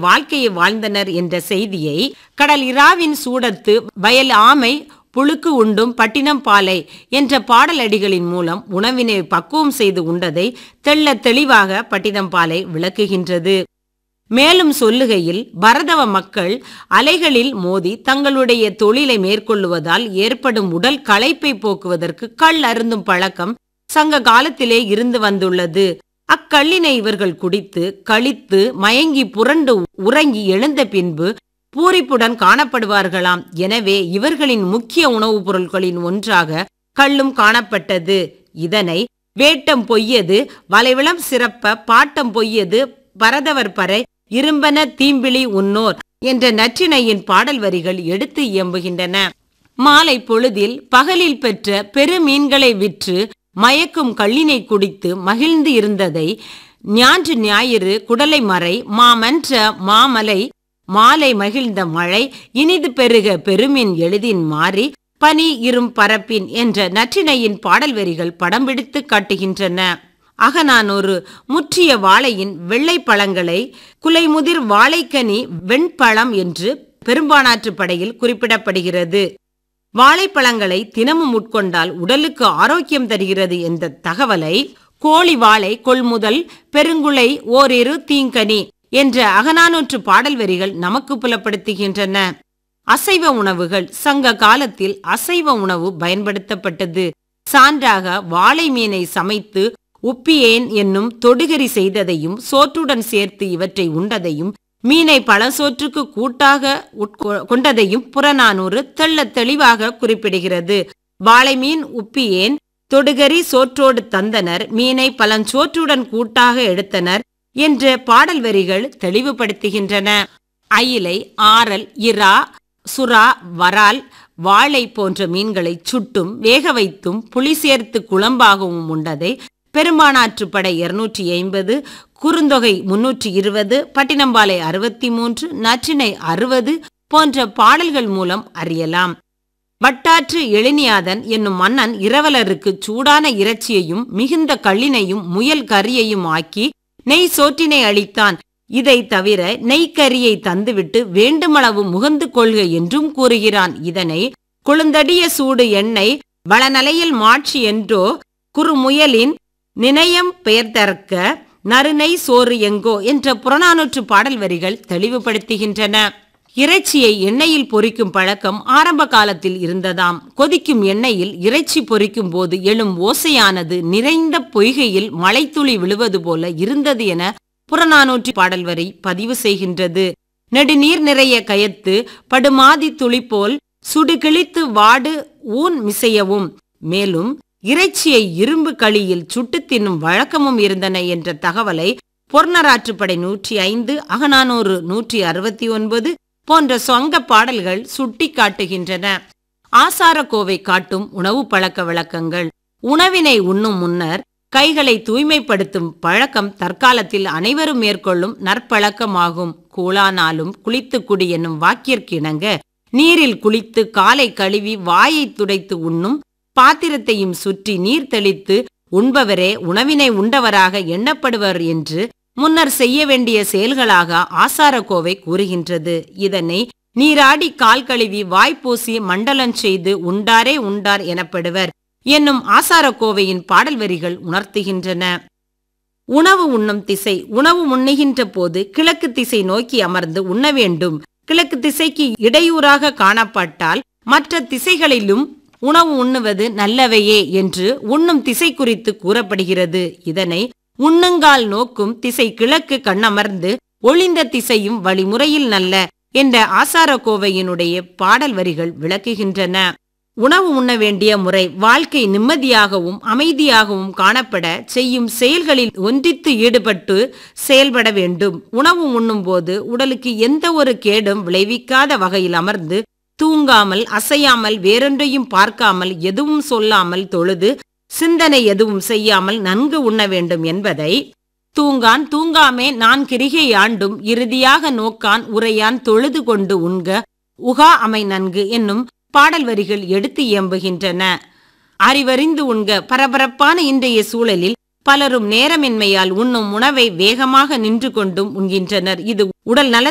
வாழ்க்கையை வாழ்ந்தனர் என்ற செய்தியை கடல் இராவின் சூடத்து வயல் ஆமை புழுக்கு உண்டும் பட்டினம் பாலை என்ற பாடலடிகளின் மூலம் உணவினை பக்குவம் செய்து உண்டதை தெள்ள தெளிவாக பட்டினம் பாலை விளக்குகின்றது மேலும் சொல்லுகையில் பரதவ மக்கள் அலைகளில் மோதி தங்களுடைய தொழிலை மேற்கொள்ளுவதால் ஏற்படும் உடல் களைப்பை போக்குவதற்கு கள் அருந்தும் பழக்கம் சங்க காலத்திலே இருந்து வந்துள்ளது அக்கள்ளினை இவர்கள் குடித்து கழித்து மயங்கி புரண்டு உறங்கி எழுந்த பின்பு பூரிப்புடன் காணப்படுவார்களாம் எனவே இவர்களின் முக்கிய உணவுப் பொருட்களின் ஒன்றாக கள்ளும் காணப்பட்டது இதனை வேட்டம் பொய்யது வலைவிளம் சிறப்ப பாட்டம் பொய்யது பரதவர் பறை இரும்பன தீம்பிளி உன்னோர் என்ற நற்றினையின் பாடல் வரிகள் எடுத்து இயம்புகின்றன மாலை பொழுதில் பகலில் பெற்ற பெரு மீன்களை விற்று மயக்கும் கள்ளினை குடித்து மகிழ்ந்து இருந்ததை ஞான்று ஞாயிறு குடலை மறை மாமன்ற மாமலை மாலை மகிழ்ந்த மழை இனிது பெருக பெருமின் எளிதின் மாறி பனி இரும் பரப்பின் என்ற நற்றினையின் பாடல் வரிகள் படம் பிடித்து காட்டுகின்றன அகநானூறு முற்றிய வாழையின் வெள்ளை பழங்களை குலைமுதிர் வாழைக்கனி வெண்பழம் என்று பெரும்பானாற்று படையில் குறிப்பிடப்படுகிறது வாழைப்பழங்களை தினமும் உட்கொண்டால் உடலுக்கு ஆரோக்கியம் தருகிறது என்ற தகவலை கோழி வாழை கொள்முதல் பெருங்குலை ஓரிரு தீங்கனி என்ற அகநானூற்று பாடல் வரிகள் நமக்கு புலப்படுத்துகின்றன அசைவ உணவுகள் சங்க காலத்தில் அசைவ உணவு பயன்படுத்தப்பட்டது சான்றாக வாழை மீனை சமைத்து உப்பியேன் என்னும் தொடுகரி செய்ததையும் சோற்றுடன் சேர்த்து இவற்றை உண்டதையும் மீனை பல சோற்றுக்கு கூட்டாக உட்கொ- கொண்டதையும் புறநானூறு தெள்ள தெளிவாக குறிப்பிடுகிறது வாழை மீன் உப்பியேன் தொடுகரி சோற்றோடு தந்தனர் மீனை பழஞ்சோற்றுடன் கூட்டாக எடுத்தனர் என்ற பாடல் வரிகள் தெளிவுபடுத்துகின்றன அயிலை ஆரல் இறா சுறா வரால் வாழை போன்ற மீன்களை சுட்டும் வேக வைத்தும் புளி சேர்த்து குழம்பாகவும் உண்டதை பெரும்பானாற்றுப்படை இருநூற்றி ஐம்பது குறுந்தொகை முன்னூற்றி இருபது பட்டினம்பாலை அறுபத்தி மூன்று நற்றினை அறுபது போன்ற பாடல்கள் மூலம் அறியலாம் வட்டாற்று எழினியாதன் என்னும் மன்னன் இரவலருக்கு சூடான இறைச்சியையும் மிகுந்த கள்ளினையும் முயல் கறியையும் ஆக்கி நெய் சோற்றினை அளித்தான் இதை தவிர நெய்க்கரியை தந்துவிட்டு வேண்டுமளவு முகந்து கொள்க என்றும் கூறுகிறான் இதனை குளுந்தடிய சூடு எண்ணெய் வளநலையில் மாட்சி என்றோ குறுமுயலின் நினையம் பெயர்தற்க நறுநெய் சோறு எங்கோ என்ற புறநானூற்று பாடல் வரிகள் தெளிவுபடுத்துகின்றன இறைச்சியை எண்ணெயில் பொரிக்கும் பழக்கம் ஆரம்ப காலத்தில் இருந்ததாம் கொதிக்கும் எண்ணெயில் இறைச்சி பொரிக்கும் போது எழும் ஓசையானது நிறைந்த பொய்கையில் மழைத்துளி விழுவது போல இருந்தது என புறநானூற்று பாடல் வரி பதிவு செய்கின்றது நெடுநீர் நிறைய கயத்து படுமாதி துளி போல் சுடுகிழித்து வாடு ஊன் மிசையவும் மேலும் இறைச்சியை இரும்பு களியில் சுட்டு தின்னும் வழக்கமும் இருந்தன என்ற தகவலை பொர்ணராற்றுப்படை நூற்றி ஐந்து அகநானூறு நூற்றி அறுபத்தி ஒன்பது போன்ற சொங்க பாடல்கள் சுட்டி காட்டுகின்றன ஆசாரக்கோவை காட்டும் உணவு பழக்க வழக்கங்கள் உணவினை உண்ணும் முன்னர் கைகளை தூய்மைப்படுத்தும் பழக்கம் தற்காலத்தில் அனைவரும் மேற்கொள்ளும் நற்பழக்கமாகும் கூழானாலும் குளித்து குடி என்னும் வாக்கிற்கிணங்க நீரில் குளித்து காலை கழுவி வாயை துடைத்து உண்ணும் பாத்திரத்தையும் சுற்றி நீர் தெளித்து உண்பவரே உணவினை உண்டவராக எண்ணப்படுவர் என்று முன்னர் செய்ய வேண்டிய செயல்களாக ஆசாரக்கோவை கூறுகின்றது இதனை நீராடி கால் கழுவி வாய்ப்பூசி மண்டலம் செய்து உண்டாரே உண்டார் எனப்படுவர் என்னும் ஆசாரக்கோவையின் பாடல் வரிகள் உணர்த்துகின்றன உணவு உண்ணும் திசை உணவு உண்ணுகின்ற போது கிழக்கு திசை நோக்கி அமர்ந்து உண்ண வேண்டும் கிழக்கு திசைக்கு இடையூறாக காணப்பட்டால் மற்ற திசைகளிலும் உணவு உண்ணுவது நல்லவையே என்று உண்ணும் திசை குறித்து கூறப்படுகிறது இதனை உண்ணுங்கால் நோக்கும் திசை கிழக்கு கண்ணமர்ந்து ஒளிந்த திசையும் வழிமுறையில் நல்ல என்ற ஆசாரக்கோவையினுடைய பாடல் வரிகள் விளக்குகின்றன உணவு உண்ண வேண்டிய முறை வாழ்க்கை நிம்மதியாகவும் அமைதியாகவும் காணப்பட செய்யும் செயல்களில் ஒன்றித்து ஈடுபட்டு செயல்பட வேண்டும் உணவு உண்ணும்போது உடலுக்கு எந்த ஒரு கேடும் விளைவிக்காத வகையில் அமர்ந்து தூங்காமல் அசையாமல் வேறொன்றையும் பார்க்காமல் எதுவும் சொல்லாமல் தொழுது சிந்தனை எதுவும் செய்யாமல் நன்கு உண்ண வேண்டும் என்பதை தூங்கான் தூங்காமே நான் கிரிகை ஆண்டும் இறுதியாக நோக்கான் உரையான் தொழுது கொண்டு உண்க உகா அமை நன்கு என்னும் பாடல் வரிகள் எடுத்து இயம்புகின்றன அறிவறிந்து உண்க பரபரப்பான இன்றைய சூழலில் பலரும் நேரமின்மையால் உண்ணும் உணவை வேகமாக நின்று கொண்டும் உண்கின்றனர் இது உடல் நல